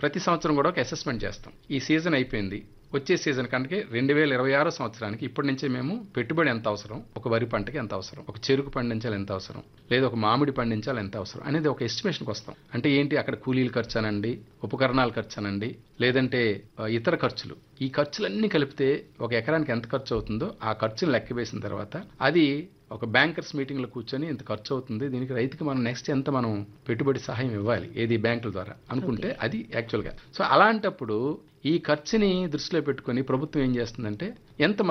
ప్రతి సంవత్సరం కూడా ఒక అసెస్మెంట్ చేస్తాం ఈ సీజన్ అయిపోయింది వచ్చే సీజన్ కంటే రెండు వేల ఇరవై ఆరో సంవత్సరానికి ఇప్పటి నుంచే మేము పెట్టుబడి ఎంత అవసరం ఒక వరి పంటకి ఎంత అవసరం ఒక చెరుకు పండించాలి ఎంత అవసరం లేదా ఒక మామిడి పండించాలి ఎంత అవసరం అనేది ఒక ఎస్టిమేషన్కి వస్తాం అంటే ఏంటి అక్కడ కూలీలు ఖర్చు అనండి ఉపకరణాలు ఖర్చు అనండి లేదంటే ఆ, ఇతర ఖర్చులు ఈ ఖర్చులన్నీ కలిపితే ఒక ఎకరానికి ఎంత ఖర్చు అవుతుందో ఆ ఖర్చును లెక్క వేసిన తర్వాత అది ఒక బ్యాంకర్స్ మీటింగ్లో కూర్చొని ఇంత ఖర్చు అవుతుంది దీనికి రైతుకి మనం నెక్స్ట్ ఎంత మనం పెట్టుబడి సహాయం ఇవ్వాలి ఏది బ్యాంకుల ద్వారా అనుకుంటే అది యాక్చువల్గా సో అలాంటప్పుడు ఈ ఖర్చుని దృష్టిలో పెట్టుకొని ప్రభుత్వం ఏం చేస్తుందంటే ఎంత